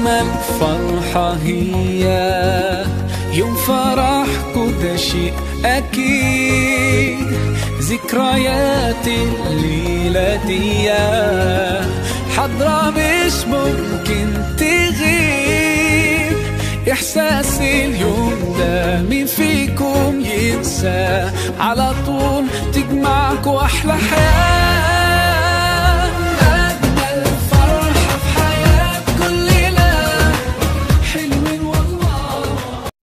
أجمل فرحة هي يوم فرحكوا ده شيء أكيد ذكريات الليلة دي حضرة مش ممكن تغيب إحساس اليوم ده مين فيكم ينسى على طول تجمعكوا أحلى حياة